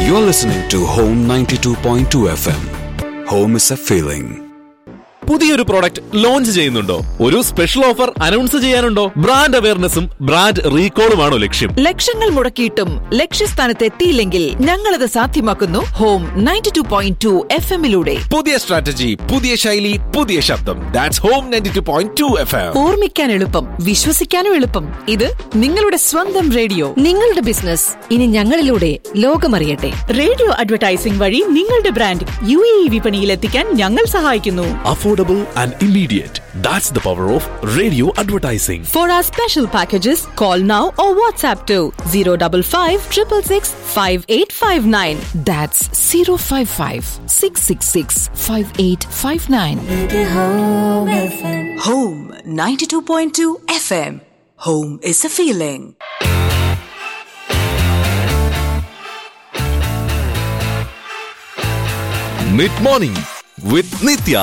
You're listening to Home 92.2 FM. Home is a feeling. പുതിയൊരു product launch ചെയ്യുന്നുണ്ടോ ഒരു special offer announce ചെയ്യാനുണ്ടോ brand അവയർനെസ്സും ബ്രാൻഡ് റീകോളുമാണോ ലക്ഷ്യം ലക്ഷങ്ങൾ മുടക്കിയിട്ടും ലക്ഷ്യസ്ഥാനത്ത് എത്തിയില്ലെങ്കിൽ ഞങ്ങളത് സാധ്യമാക്കുന്നു home ninety two point two F എമ്മിലൂടെ പുതിയ സ്ട്രാറ്റജി പുതിയ ശൈലി പുതിയ ശബ്ദം that's home ninety two point two F M ഓർമ്മിക്കാൻ എളുപ്പം വിശ്വസിക്കാനും എളുപ്പം ഇത് നിങ്ങളുടെ സ്വന്തം റേഡിയോ നിങ്ങളുടെ ബിസിനസ് ഇനി ഞങ്ങളിലൂടെ ലോകമറിയട്ടെ റേഡിയോ അഡ്വർടൈസിംഗ് വഴി നിങ്ങളുടെ ബ്രാൻഡ് യു എ ഇ വിപണിയിൽ എത്തിക്കാൻ ഞങ്ങൾ സഹായിക്കുന്നു affordable and immediate that's the power of radio advertising for our special packages call now or WhatsApp two zero double five triple six five eight five nine that's zero five five six six six five eight five nine Home 92.2 FM. Home is a feeling. Mid morning with Nithya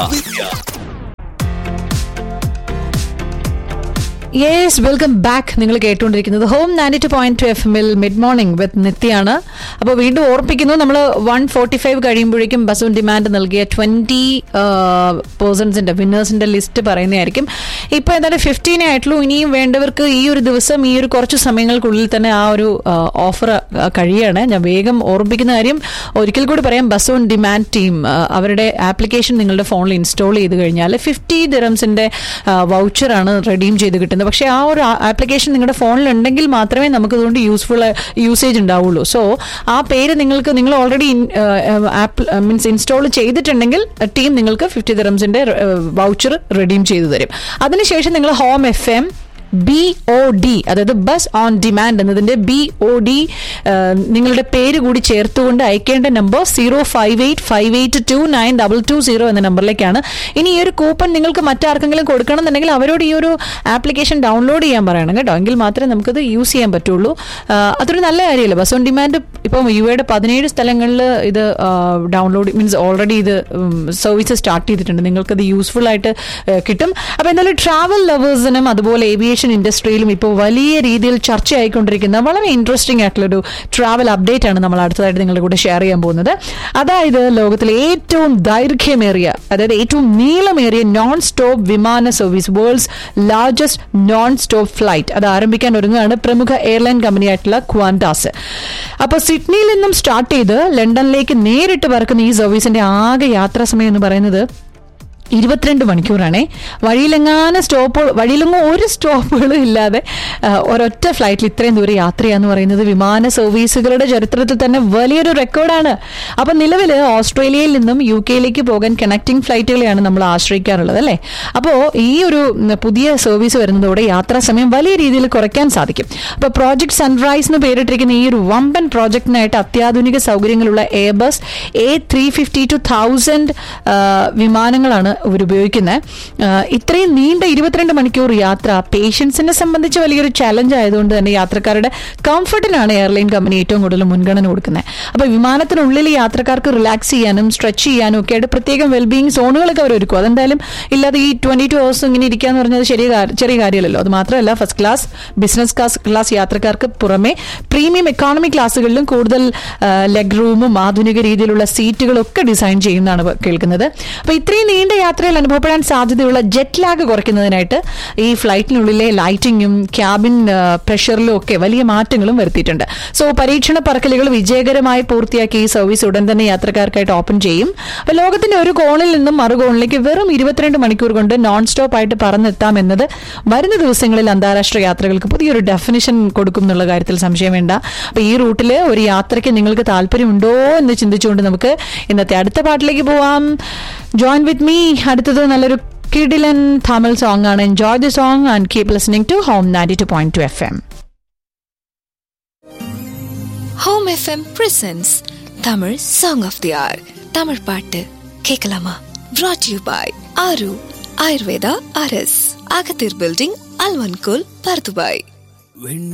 yes welcome back നിങ്ങൾ കേട്ടുകൊണ്ടിരിക്കുന്നത് home ninety two point two F എമ്മിൽ mid morning with നിത്യാണ് അപ്പോൾ വീണ്ടും ഓർപ്പിക്കുന്നു നമ്മൾ one forty five കഴിയുമ്പോഴേക്കും bus demand നൽകിയ ട്വന്റി പേഴ്സൺസിന്റെ വിന്നേഴ്സിന്റെ ലിസ്റ്റ് പറയുന്നതായിരിക്കും ഇപ്പോൾ എന്തായാലും ഫിഫ്റ്റീനേ ആയിട്ടുള്ളൂ ഇനിയും വേണ്ടവർക്ക് ഈ ഒരു ദിവസം ഈ ഒരു കുറച്ച് സമയങ്ങൾക്കുള്ളിൽ തന്നെ ആ ഒരു ഓഫർ കഴിയാണ് ഞാൻ വേഗം ഓർമ്മിക്കുന്ന കാര്യം ഒരിക്കൽ കൂടി പറയാം ബസ് ഓൺ ഡിമാൻഡ് ടീം അവരുടെ ആപ്ലിക്കേഷൻ നിങ്ങളുടെ ഫോണിൽ ഇൻസ്റ്റാൾ ചെയ്ത് കഴിഞ്ഞാൽ ഫിഫ്റ്റി ദിറംസിന്റെ വൗച്ചറാണ് റെഡീം ചെയ്ത് കിട്ടുന്നത് പക്ഷേ ആ ഒരു ആപ്ലിക്കേഷൻ നിങ്ങളുടെ ഫോണിൽ ഉണ്ടെങ്കിൽ മാത്രമേ നമുക്ക് അതുകൊണ്ട് യൂസ്ഫുൾ യൂസേജ് ഉണ്ടാവുള്ളൂ സോ ആ പേര് നിങ്ങൾക്ക് നിങ്ങൾ ഓൾറെഡി ആപ്പ് മീൻസ് ഇൻസ്റ്റാൾ ചെയ്തിട്ടുണ്ടെങ്കിൽ ടീം നിങ്ങൾക്ക് ഫിഫ്റ്റി ദിറംസിന്റെ വൗച്ചർ റെഡീം ചെയ്തു തരും അതിനുശേഷം നിങ്ങൾ home F M B O D അതായത് ബസ് ഓൺ ഡിമാൻഡ് എന്നതിന്റെ ബി ഒ ഡി നിങ്ങളുടെ പേര് കൂടി ചേർത്തുകൊണ്ട് അയക്കേണ്ട number zero five eight five eight two nine double two zero എന്ന നമ്പറിലേക്കാണ് ഇനി ഈ ഒരു കൂപ്പൺ നിങ്ങൾക്ക് മറ്റാർക്കെങ്കിലും കൊടുക്കണം എന്നുണ്ടെങ്കിൽ അവരോട് ഈ ഒരു ആപ്ലിക്കേഷൻ ഡൗൺലോഡ് ചെയ്യാൻ പറയണം കേട്ടോ എങ്കിൽ മാത്രമേ നമുക്കത് യൂസ് ചെയ്യാൻ പറ്റുള്ളൂ ആ, അതൊരു നല്ല കാര്യമല്ല ബസ് ഓൺ ഡിമാൻഡ് ഇപ്പം യു എയുടെ പതിനേഴ് സ്ഥലങ്ങളിൽ ഇത് ഡൗൺലോഡ് മീൻസ് ഓൾറെഡി ഇത് സർവീസ് സ്റ്റാർട്ട് ചെയ്തിട്ടുണ്ട് നിങ്ങൾക്കത് യൂസ്ഫുൾ ആയിട്ട് ആ, കിട്ടും അപ്പോൾ എന്തായാലും ട്രാവൽ ലവേഴ്സിനും അതുപോലെ ഏവിയേഷൻ ഇൻഡസ്ട്രിയിലും ഇപ്പോൾ വലിയ രീതിയിൽ ചർച്ചയായിക്കൊണ്ടിരിക്കുന്ന വളരെ ഇൻട്രസ്റ്റിംഗ് ആയിട്ടുള്ളൊരു ട്രാവൽ അപ്ഡേറ്റ് ആണ് നമ്മൾ അടുത്തതായിട്ട് നിങ്ങളുടെ കൂടെ ഷെയർ ചെയ്യാൻ പോകുന്നത് അതായത് ലോകത്തിലെ ഏറ്റവും ദൈർഘ്യമേറിയ അതായത് ഏറ്റവും നീളമേറിയ നോൺ സ്റ്റോപ്പ് വിമാന service world's largest non stop flight അത് ആരംഭിക്കാൻ ഒരുങ്ങുകയാണ് പ്രമുഖ എയർലൈൻ കമ്പനിയായിട്ടുള്ള ക്വാൻറ്റാസ് അപ്പോൾ സിഡ്നിയിൽ നിന്നും സ്റ്റാർട്ട് ചെയ്ത് ലണ്ടനിലേക്ക് നേരിട്ട് പറക്കുന്ന ഈ സർവീസിന്റെ ആകെ യാത്രാ സമയം എന്ന് പറയുന്നത് ഇരുപത്തിരണ്ട് മണിക്കൂറാണേ വഴിയിലെങ്ങാനും സ്റ്റോപ്പ് വഴിയിലെങ്ങും ഒരു സ്റ്റോപ്പുകളും ഇല്ലാതെ ആ, ഒരൊറ്റ ഫ്ലൈറ്റിൽ ഇത്രയും ദൂരം യാത്ര ചെയ്യാന്ന് പറയുന്നത് വിമാന സർവീസുകളുടെ ചരിത്രത്തിൽ തന്നെ വലിയൊരു റെക്കോർഡാണ് അപ്പൊ നിലവിൽ ഓസ്ട്രേലിയയിൽ നിന്നും യു കെയിലേക്ക് പോകാൻ കണക്ടിംഗ് ഫ്ലൈറ്റുകളെയാണ് നമ്മൾ ആശ്രയിക്കാറുള്ളത് അല്ലേ അപ്പോൾ ഈ ഒരു ഉം, പുതിയ സർവീസ് വരുന്നതോടെ യാത്രാ സമയം വലിയ രീതിയിൽ കുറയ്ക്കാൻ സാധിക്കും അപ്പൊ പ്രോജക്ട് സൺറൈസ് എന്ന് പേരിട്ടിരിക്കുന്ന ഈ ഒരു വമ്പൻ പ്രോജക്റ്റിനായിട്ട് അത്യാധുനിക സൗകര്യങ്ങളുള്ള Airbus A three fifty two thousand വിമാനങ്ങളാണ് ഇവർ ഉപയോഗിക്കുന്നത് ഇത്രയും നീണ്ട ഇരുപത്തിരണ്ട് മണിക്കൂർ യാത്ര പേഷ്യൻസിനെ സംബന്ധിച്ച് വലിയൊരു ചലഞ്ച് ആയതുകൊണ്ട് തന്നെ യാത്രക്കാരുടെ കംഫർട്ടിനാണ് എയർലൈൻ കമ്പനി ഏറ്റവും കൂടുതൽ മുൻഗണന കൊടുക്കുന്നത് അപ്പോൾ വിമാനത്തിനുള്ളിൽ യാത്രക്കാർക്ക് റിലാക്സ് ചെയ്യാനും സ്ട്രെച്ച് ചെയ്യാനും ഒക്കെ ആയിട്ട് പ്രത്യേകം വെൽബീയിങ് സോണുകളൊക്കെ അവർ ഒരുക്കും അതെന്തായാലും ഇല്ലാതെ ഈ ട്വന്റി ടു ഹവേഴ്സ് ഇങ്ങനെ ഇരിക്കുക എന്ന് പറഞ്ഞത് ചെറിയ കാ- ചെറിയ കാര്യമല്ലല്ലോ അത് മാത്രമല്ല first class business class class യാത്രക്കാർക്ക് പുറമെ പ്രീമിയം എക്കോണമി ക്ലാസ്സുകളിലും കൂടുതൽ ലെഗ് റൂമും ആധുനിക രീതിയിലുള്ള സീറ്റുകളും ഒക്കെ ഡിസൈൻ ചെയ്യുന്നതാണ് ഇപ്പൊ കേൾക്കുന്നത് അപ്പൊ ഇത്രയും നീണ്ട യാത്രയിൽ അനുഭവപ്പെടാൻ സാധ്യതയുള്ള ജെറ്റ് ലാഗ് കുറയ്ക്കുന്നതിനായിട്ട് ഈ ഫ്ലൈറ്റിനുള്ളിലെ ലൈറ്റിങ്ങും ക്യാബിൻ പ്രഷറിലും ഒക്കെ വലിയ മാറ്റങ്ങളും വരുത്തിയിട്ടുണ്ട് സോ പരീക്ഷണ പറക്കലുകൾ വിജയകരമായി പൂർത്തിയാക്കി ഈ സർവീസ് ഉടൻ തന്നെ യാത്രക്കാർക്കായിട്ട് ഓപ്പൺ ചെയ്യും അപ്പൊ ലോകത്തിന്റെ ഒരു കോണിൽ നിന്നും മറുകോണിലേക്ക് വെറും ഇരുപത്തിരണ്ട് മണിക്കൂർ കൊണ്ട് നോൺ സ്റ്റോപ്പ് ആയിട്ട് പറന്നെത്താം എന്നത് വരുന്ന ദിവസങ്ങളിൽ അന്താരാഷ്ട്ര യാത്രകൾക്ക് പുതിയൊരു ഡെഫിനിഷൻ കൊടുക്കും എന്നുള്ള കാര്യത്തിൽ സംശയം വേണ്ട അപ്പൊ ഈ റൂട്ടിൽ ഒരു യാത്രയ്ക്ക് നിങ്ങൾക്ക് താല്പര്യമുണ്ടോ എന്ന് ചിന്തിച്ചുകൊണ്ട് നമുക്ക് ഇന്നത്തെ അടുത്ത പാട്ടിലേക്ക് പോവാം ജോയിൻ വിത്ത് മീ അടുത്തത് നല്ലൊരു കിഡിലൻ തമിഴ് സോങ് ആണ് enjoy the song and keep listening to home ninety two point two F M home FM presents Tamil song of the hour Tamil பாட்டு கேட்கலாமா brought you by Aaru Ayurveda அரஸ் அகத்தீர் பில்டிங் அல்வன்கோல் பர்துபாய்